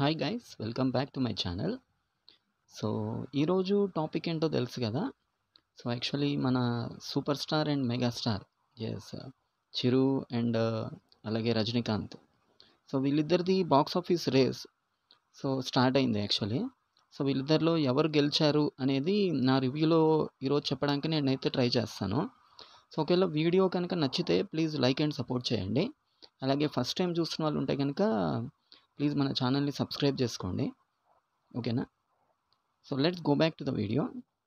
hi guys welcome back to my channel so ఈరోజు topic ఏంటో తెలుసు కదా సో యాక్చువల్లీ మన సూపర్ స్టార్ అండ్ మెగాస్టార్ ఎస్ చిరు అండ్ అలాగే రజనీకాంత్ సో వీళ్ళిద్దరిది box office race so start అయింది యాక్చువల్లీ సో వీళ్ళిద్దరిలో ఎవరు గెలిచారు అనేది నా రివ్యూలో ఈరోజు చెప్పడానికి నేనైతే ట్రై చేస్తాను సో ఒకవేళ వీడియో కనుక నచ్చితే ప్లీజ్ లైక్ అండ్ సపోర్ట్ చేయండి అలాగే ఫస్ట్ టైం చూస్తున్న వాళ్ళు ఉంటే కనుక ప్లీజ్ మన ఛానల్ని సబ్స్క్రైబ్ చేసుకోండి ఓకేనా so let's go back to the video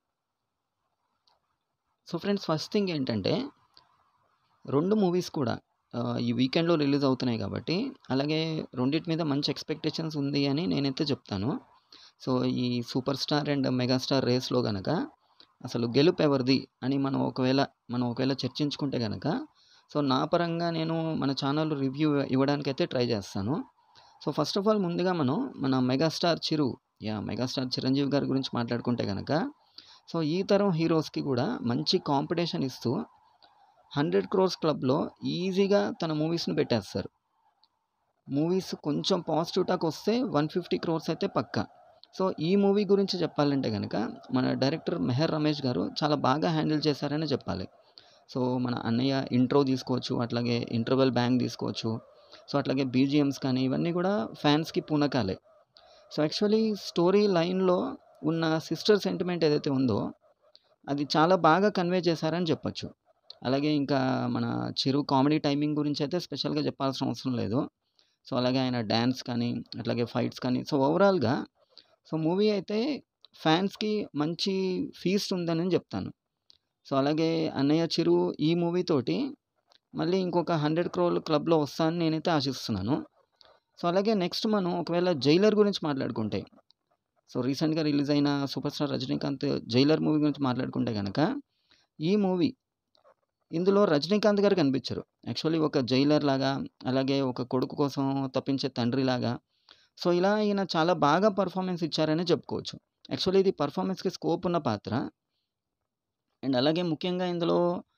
so friends first thing ఏంటంటే రెండు మూవీస్ కూడా ఆ, ఈ వీకెండ్లో రిలీజ్ అవుతున్నాయి కాబట్టి అలాగే రెండింటి మీద మంచి ఎక్స్పెక్టేషన్స్ ఉంది అని నేనైతే చెప్తాను సో ఈ సూపర్ స్టార్ అండ్ మెగాస్టార్ రేస్లో కనుక అసలు గెలుపు ఎవరిది అని మనం ఒకవేళ మనం ఒకవేళ చర్చించుకుంటే కనుక సో నా పరంగా నేను మన ఛానల్ రివ్యూ ఇవ్వడానికైతే ట్రై చేస్తాను సో ఫస్ట్ ఆఫ్ ఆల్ ముందుగా మనం మన megastar Chiru yeah megastar Chiranjeevi గారి గురించి మాట్లాడుకుంటే కనుక సో ఈ తరం హీరోస్కి కూడా మంచి కాంపిటీషన్ ఇస్తూ హండ్రెడ్ క్రోర్స్ క్లబ్లో ఈజీగా తన మూవీస్ని పెట్టేస్తారు మూవీస్ కొంచెం పాజిటివ్ టాక్ వస్తే వన్ ఫిఫ్టీ క్రోర్స్ అయితే పక్కా సో ఈ మూవీ గురించి చెప్పాలంటే కనుక మన డైరెక్టర్ మెహర్ రమేష్ గారు చాలా బాగా హ్యాండిల్ చేశారని చెప్పాలి సో మన అన్నయ్య ఇంట్రో తీసుకోవచ్చు అట్లాగే ఇంటర్వెల్ బ్యాంక్ తీసుకోవచ్చు సో అట్లాగే బీజిఎమ్స్ కానీ ఇవన్నీ కూడా ఫ్యాన్స్కి పూనకాలే సో యాక్చువల్లీ స్టోరీ లైన్లో ఉన్న సిస్టర్ సెంటిమెంట్ ఏదైతే ఉందో అది చాలా బాగా కన్వే చేశారని చెప్పొచ్చు అలాగే ఇంకా మన చిరు కామెడీ టైమింగ్ గురించి అయితే స్పెషల్గా చెప్పాల్సిన అవసరం లేదు సో అలాగే ఆయన డ్యాన్స్ కానీ అట్లాగే ఫైట్స్ కానీ సో ఓవరాల్గా సో మూవీ అయితే ఫ్యాన్స్కి మంచి ఫీస్ట్ ఉందని చెప్తాను సో అలాగే అన్నయ్య చిరు ఈ మూవీ తోటి మళ్ళీ ఇంకొక హండ్రెడ్ క్రోల్ క్లబ్లో వస్తానని నేనైతే ఆశిస్తున్నాను సో అలాగే నెక్స్ట్ మనం ఒకవేళ జైలర్ గురించి మాట్లాడుకుంటే సో రీసెంట్గా రిలీజ్ అయిన super star Rajinikanth Jailer movie గురించి మాట్లాడుకుంటే కనుక ఈ మూవీ ఇందులో రజనీకాంత్ గారు కనిపించరు యాక్చువల్లీ ఒక జైలర్ లాగా అలాగే ఒక కొడుకు కోసం తప్పించే తండ్రి లాగా సో ఇలా ఈయన చాలా బాగా పర్ఫార్మెన్స్ ఇచ్చారనే చెప్పుకోవచ్చు యాక్చువల్లీ ఇది పర్ఫార్మెన్స్కి స్కోప్ ఉన్న పాత్ర అండ్ అలాగే ముఖ్యంగా ఇందులో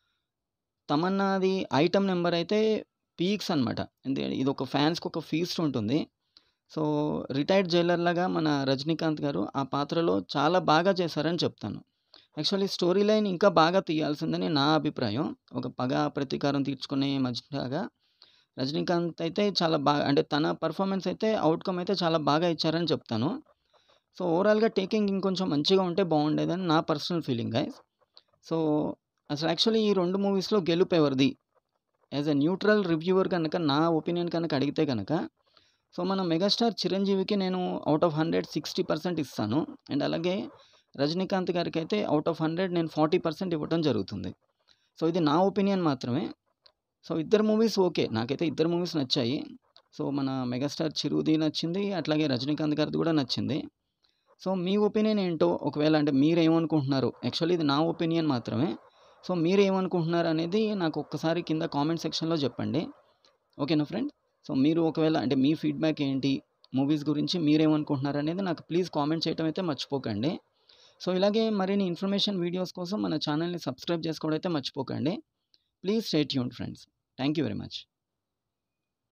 తమన్నాది ఐటమ్ నెంబర్ అయితే పీక్స్ అనమాట ఎందుకంటే ఇది ఒక ఫ్యాన్స్కి ఒక ఫీస్ట్ ఉంటుంది సో రిటైర్డ్ జైలర్ లాగా మన రజనీకాంత్ గారు ఆ పాత్రలో చాలా బాగా చేశారని చెప్తాను యాక్చువల్లీ స్టోరీ లైన్ ఇంకా బాగా తీయాల్సిందని నా అభిప్రాయం ఒక పగ ప్రతీకారం తీర్చుకునే మధ్యగా రజనీకాంత్ అయితే చాలా బాగా అంటే తన పర్ఫార్మెన్స్ అయితే అవుట్కమ్ అయితే చాలా బాగా ఇచ్చారని చెప్తాను సో ఓవరాల్గా టేకింగ్ ఇంకొంచెం మంచిగా ఉంటే బాగుండేదని నా పర్సనల్ ఫీలింగ్ గైస్ సో అసలు యాక్చువల్లీ ఈ రెండు మూవీస్లో గెలుపు ఎవరిది యాజ్ ఎ న్యూట్రల్ రివ్యూవర్ కనుక నా ఒపీనియన్ కనుక అడిగితే కనుక సో మన మెగాస్టార్ చిరంజీవికి నేను out of hundred sixty percent ఇస్తాను అండ్ అలాగే రజనీకాంత్ గారికి అయితే అవుట్ ఆఫ్ హండ్రెడ్ నేను ఫార్టీ పర్సెంట్ ఇవ్వడం జరుగుతుంది సో ఇది నా ఒపీనియన్ మాత్రమే సో ఇద్దరు మూవీస్ ఓకే నాకైతే ఇద్దరు మూవీస్ నచ్చాయి సో మన మెగాస్టార్ చిరుది నచ్చింది అట్లాగే రజనీకాంత్ గారిది కూడా నచ్చింది సో మీ ఒపీనియన్ ఏంటో ఒకవేళ అంటే మీరు ఏమనుకుంటున్నారు యాక్చువల్లీ ఇది నా ఒపీనియన్ మాత్రమే సో మీరు ఏమనుకుంటున్నారు అనేది నాకు ఒక్కసారి కింద కామెంట్ సెక్షన్లో చెప్పండి ఓకేనా ఫ్రెండ్ సో మీరు ఒకవేళ అంటే మీ ఫీడ్బ్యాక్ ఏంటి మూవీస్ గురించి మీరేమనుకుంటున్నారు అనేది నాకు ప్లీజ్ కామెంట్ చేయడం అయితే మర్చిపోకండి సో ఇలాగే మరిన్ని ఇన్ఫర్మేషన్ వీడియోస్ కోసం మన ఛానల్ని సబ్స్క్రైబ్ చేసుకోవడం అయితే మర్చిపోకండి please stay tune friends thank you very much